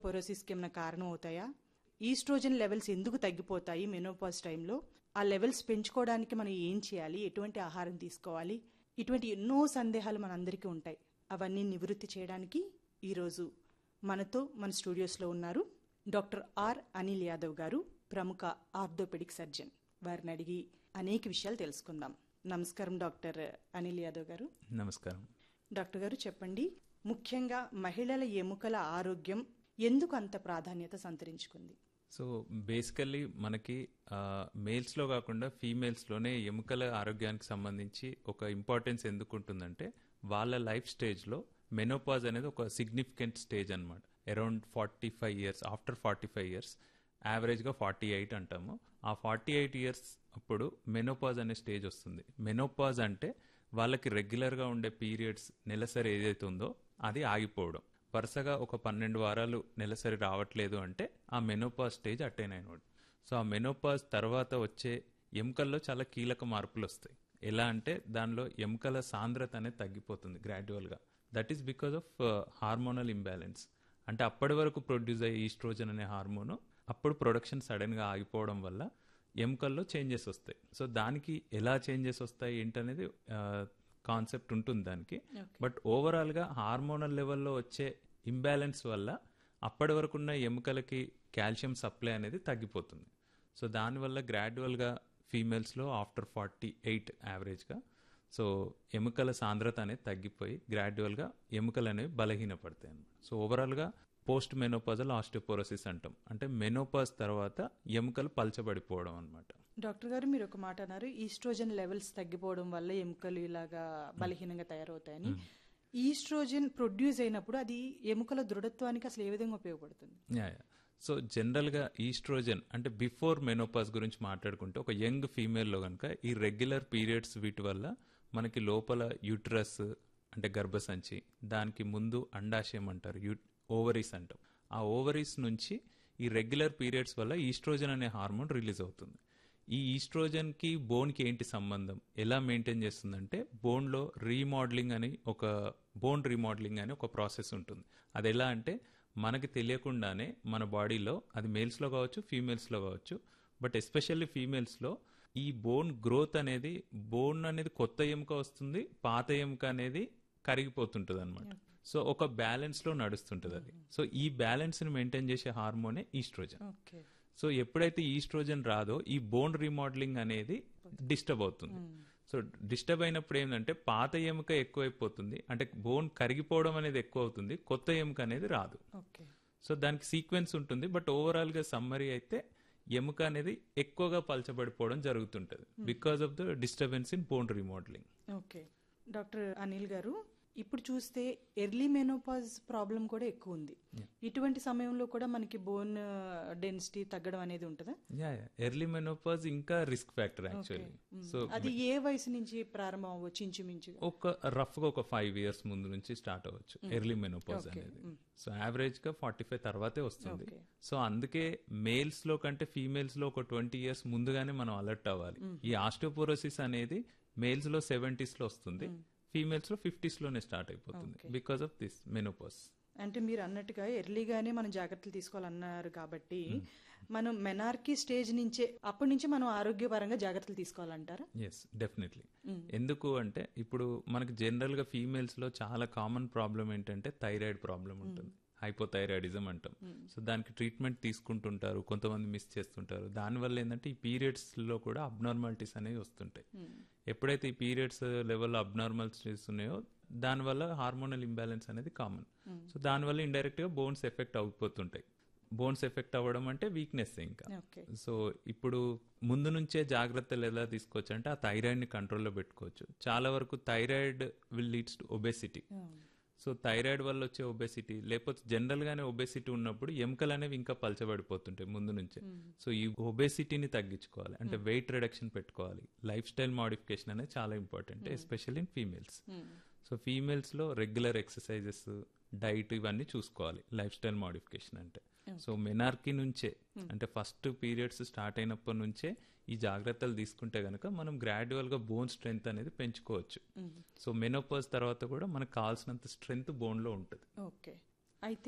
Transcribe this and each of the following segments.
పొరోసిస్కి ఏమైనా కారణం అవుతాయా ఈస్ట్రోజన్ లెవెల్స్ ఎందుకు తగ్గిపోతాయి మెనోపాజ్ టైంలో ఆ లెవెల్స్ పెంచుకోవడానికి మనం ఏం చేయాలి ఎటువంటి ఆహారం తీసుకోవాలి ఇటువంటి ఎన్నో సందేహాలు మనందరికీ ఉంటాయి అవన్నీ నివృత్తి చేయడానికి ఈరోజు మనతో మన స్టూడియోస్లో ఉన్నారు డాక్టర్ ఆర్ అనిల్ యాదవ్ గారు ప్రముఖ ఆర్థోపెడిక్ సర్జన్ వారిని అడిగి అనేక విషయాలు తెలుసుకుందాం నమస్కారం డాక్టర్ అనిల్ యాదవ్ గారు నమస్కారం డాక్టర్ గారు చెప్పండి ముఖ్యంగా మహిళల ఎముకల ఆరోగ్యం ఎందుకు అంత ప్రాధాన్యత సంతరించుకుంది సో బేసికల్లీ మనకి మేల్స్లో కాకుండా ఫీమేల్స్లోనే ఎముకల ఆరోగ్యానికి సంబంధించి ఒక ఇంపార్టెన్స్ ఎందుకు ఉంటుందంటే వాళ్ళ లైఫ్ స్టేజ్లో మెనోపాజ్ అనేది ఒక సిగ్నిఫికెంట్ స్టేజ్ అనమాట around forty five years after forty five years యావరేజ్గా ఫార్టీ ఎయిట్ అంటాము ఆ ఫార్టీ ఎయిట్ ఇయర్స్ అప్పుడు మెనోపాజ్ అనే స్టేజ్ వస్తుంది మెనోపాజ్ అంటే వాళ్ళకి రెగ్యులర్గా ఉండే పీరియడ్స్ నెలసరి ఏదైతే ఉందో అది ఆగిపోవడం వరుసగా ఒక పన్నెండు వారాలు నెలసరి రావట్లేదు అంటే ఆ మెనోపాజ్ స్టేజ్ అటైన్ అయినవాడు సో ఆ మెనోపాజ్ తర్వాత వచ్చే ఎముకల్లో చాలా కీలక మార్పులు వస్తాయి ఎలా అంటే దానిలో ఎముకల సాంద్రత అనేది తగ్గిపోతుంది గ్రాడ్యువల్గా that is because of hormonal imbalance అంటే అప్పటి వరకు ప్రొడ్యూస్ అయ్యే ఈస్ట్రోజన్ అనే హార్మోన్ అప్పుడు ప్రొడక్షన్ సడన్గా ఆగిపోవడం వల్ల ఎముకల్లో చేంజెస్ వస్తాయి సో దానికి ఎలా చేంజెస్ వస్తాయి ఏంటనేది కాన్సెప్ట్ ఉంటుంది దానికి బట్ ఓవరాల్ గా హార్మోనల్ లెవెల్లో వచ్చే ఇంబ్యాలెన్స్ వల్ల అప్పటి వరకు ఉన్న ఎముకలకి కాల్షియం సప్లై అనేది తగ్గిపోతుంది సో దానివల్ల గ్రాడ్యువల్గా ఫీమేల్స్లో ఆఫ్టర్ ఫార్టీ ఎయిట్ యావరేజ్గా సో ఎముకల సాంద్రత అనేది తగ్గిపోయి గ్రాడ్యువల్గా ఎముకలు అనేవి బలహీనపడతాయి అన్నమాట సో ఓవరాల్గా పోస్ట్ మెనోపాజల్ ఆస్టియోపోరోసిస్ అంటాం అంటే మెనోపాజ్ తర్వాత ఎముకలు పలచబడిపోవడం అనమాట డాక్టర్ గారు మీరు ఒక మాట అన్నారు ఈస్ట్రోజన్ లెవెల్స్ తగ్గిపోవడం వల్ల ఎముకలు ఇలాగా బలహీనంగా తయారవుతాయని ఈస్ట్రోజన్ ప్రొడ్యూస్ అయినప్పుడు అది ఎముకల దృఢత్వానికి అసలు ఏ విధంగా ఉపయోగపడుతుంది యా యా సో జనరల్గా ఈస్ట్రోజన్ అంటే బిఫోర్ మెనోపాజ్ గురించి మాట్లాడుకుంటే ఒక యంగ్ ఫీమేల్లో కనుక ఈ రెగ్యులర్ పీరియడ్స్ వీటి వల్ల మనకి లోపల యూట్రస్ అంటే గర్భసంచి దానికి ముందు అండాశయం అంటారు యూ ఓవరీస్ అంటాం ఆ ఓవరీస్ నుంచి ఈ రెగ్యులర్ పీరియడ్స్ వల్ల ఈస్ట్రోజన్ అనే హార్మోన్ రిలీజ్ అవుతుంది ఈ ఈస్ట్రోజన్ కి బోన్ కి ఏంటి సంబంధం ఎలా మెయింటైన్ చేస్తుందంటే బోన్ లో రీమోడలింగ్ అని ఒక బోన్ రీమోడలింగ్ అని ఒక ప్రాసెస్ ఉంటుంది అది ఎలా అంటే మనకి తెలియకుండానే మన బాడీలో అది మేల్స్ లో కావచ్చు ఫీమేల్స్ లో కావచ్చు బట్ ఎస్పెషల్లీ ఫీమేల్స్ లో ఈ బోన్ గ్రోత్ అనేది బోన్ అనేది కొత్త ఎముక వస్తుంది పాత ఎముక అనేది కరిగిపోతుంటుంది అనమాట సో ఒక బ్యాలెన్స్ లో నడుస్తుంటుంది అది సో ఈ బ్యాలెన్స్ ని మెయింటైన్ చేసే హార్మోనే ఈస్ట్రోజన్ ఓకే సో ఎప్పుడైతే ఈస్ట్రోజన్ రాదో ఈ బోన్ రీమోడలింగ్ అనేది డిస్టర్బ్ అవుతుంది సో డిస్టర్బ్ అయినప్పుడు ఏంటంటే పాత ఎముక ఎక్కువైపోతుంది అంటే బోన్ కరిగిపోవడం అనేది ఎక్కువ అవుతుంది కొత్త ఎముక అనేది రాదు ఓకే సో దానికి సీక్వెన్స్ ఉంటుంది బట్ ఓవరాల్ గా సమ్మరీ అయితే ఎముక అనేది ఎక్కువగా పలచబడిపోవడం జరుగుతుంటది because of the disturbance in bone remodelling okay doctor Anil గారు ఇప్పుడు చూస్తే ఎర్లీ మెనోపాజ్ ప్రాబ్లం కూడా ఎక్కువ ఉంది ఇటువంటి సమయంలో కూడా మనకి బోన్ డెన్సిటీ తగ్గడం అనేది ఉంటుందా యా ఎర్లీ మెనోపాజ్ ఇంకా రిస్క్ ఫ్యాక్టర్ యాక్చువల్లీ సో అది ఏ వయసు నుంచి ప్రారంభం అవ్వచ్చు ఇంచుమించుగా ఒక రఫ్ గా ఒక ఫైవ్ ఇయర్స్ ముందు నుంచి స్టార్ట్ అవ్వచ్చు ఎర్లీ మెనోపాజ్ అనేది సో యావరేజ్ గా ఫార్టీ ఫైవ్ తర్వాతే వస్తుంది Okay. సో అందుకే మేల్స్ లో కంటే ఫీమేల్స్ లో ఒక ట్వంటీ ఇయర్స్ ముందుగానే మనం అలర్ట్ అవ్వాలి ఈ ఆస్టియోపోరోసిస్ అనేది మేల్స్ లో సెవెంటీస్ లో వస్తుంది ఫీమేల్స్ లో ఫిఫ్టీస్ లోనే స్టార్ట్ అయిపోతుంది బికాస్ ఆఫ్ దిస్ మెనోపాజ్ అంటే మీరు అన్నట్టుగా ఎర్లీగానే మనం జాగ్రత్తలు తీసుకోవాలన్నారు కాబట్టి మనం మెనార్కీ స్టేజ్ నుంచే అప్పటి నుంచి మనం ఆరోగ్యపరంగా జాగ్రత్తలు తీసుకోవాలంటారా ఎస్ డెఫినెట్లీ ఎందుకు అంటే ఇప్పుడు మనకి జనరల్ గా ఫీమేల్స్ లో చాలా కామన్ ప్రాబ్లం ఏంటంటే థైరాయిడ్ ప్రాబ్లం ఉంటుంది హైపోథైరాయిడిజం అంటాం సో దానికి ట్రీట్మెంట్ తీసుకుంటుంటారు కొంతమంది మిస్ చేస్తుంటారు దానివల్ల ఏంటంటే ఈ పీరియడ్స్ లో కూడా అబ్నార్మాలిటీస్ అనేవి వస్తుంటాయి ఎప్పుడైతే ఈ పీరియడ్స్ లెవెల్ అబ్నార్మాలిటీస్ ఉన్నాయో దానివల్ల హార్మోనల్ ఇంబ్యాలెన్స్ అనేది కామన్ సో దానివల్ల ఇండైరెక్ట్ గా బోన్స్ ఎఫెక్ట్ అయిపోతుంటాయి బోన్స్ ఎఫెక్ట్ అవ్వడం అంటే వీక్నెస్ ఇంకా ఓకే సో ఇప్పుడు ముందు నుంచే జాగ్రత్తలు ఎలా తీసుకోవచ్చు అంటే ఆ థైరాయిడ్ ని కంట్రోల్లో పెట్టుకోవచ్చు చాలా వరకు thyroid will leads to obesity so thyroid వల్ల వచ్చే ఒబెసిటీ లేకపోతే జనరల్ గానే ఒబెసిటీ ఉన్నప్పుడు ఎముకలు అనేవి ఇంకా పలచబడిపోతుంటాయి ముందు నుంచే సో ఈ ఒబెసిటీని తగ్గించుకోవాలి అంటే వెయిట్ రిడక్షన్ పెట్టుకోవాలి లైఫ్ స్టైల్ మాడిఫికేషన్ అనేది చాలా important especially in females so females లో రెగ్యులర్ ఎక్సర్సైజెస్ డైట్ ఇవన్నీ చూసుకోవాలి లైఫ్ స్టైల్ మాడిఫికేషన్ అంటే సో మెనార్కీ నుంచే అంటే ఫస్ట్ పీరియడ్స్ స్టార్ట్ అయినప్పటి నుంచే ఈ జాగ్రత్తలు తీసుకుంటే గనక మనం గ్రాడ్యువల్ గా బోన్ స్ట్రెంగ్త్ అనేది పెంచుకోవచ్చు సో మెనోపాజ్ తర్వాత కూడా మనకు కావాల్సినంత స్ట్రెంగ్త్ బోన్ లో ఉంటుంది ఓకే అయితే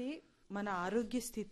మన ఆరోగ్య స్థితి